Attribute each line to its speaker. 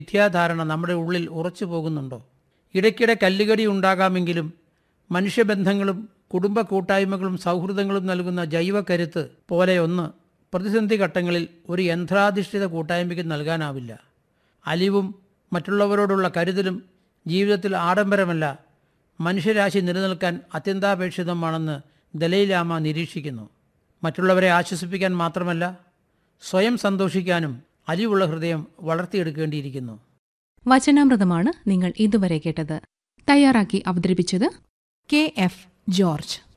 Speaker 1: മിഥ്യാധാരണ നമ്മുടെ ഉള്ളിൽ ഉറച്ചു പോകുന്നുണ്ടോ ഇടയ്ക്കിടെ കല്ലുകടി ഉണ്ടാകാമെങ്കിലും മനുഷ്യബന്ധങ്ങളും കുടുംബ കൂട്ടായ്മകളും സൗഹൃദങ്ങളും നൽകുന്ന ജൈവക്കരുത്ത് പോലെ ഒന്ന് പ്രതിസന്ധി ഘട്ടങ്ങളിൽ ഒരു യന്ത്രാധിഷ്ഠിത കൂട്ടായ്മയ്ക്ക് നൽകാനാവില്ല അലിവും മറ്റുള്ളവരോടുള്ള കരുതലും ജീവിതത്തിൽ ആഡംബരമല്ല മനുഷ്യരാശി നിലനിൽക്കാൻ അത്യന്താപേക്ഷിതമാണെന്ന് ദലൈലാമ നിരീക്ഷിക്കുന്നു മറ്റുള്ളവരെ ആശ്വസിപ്പിക്കാൻ മാത്രമല്ല സ്വയം സന്തോഷിക്കാനും അലിവുള്ള ഹൃദയം വളർത്തിയെടുക്കേണ്ടിയിരിക്കുന്നു
Speaker 2: വചനാമൃതമാണ് നിങ്ങൾ ഇതുവരെ കേട്ടത് തയ്യാറാക്കി അവതരിപ്പിച്ചത് കെ എഫ് ജോർജ്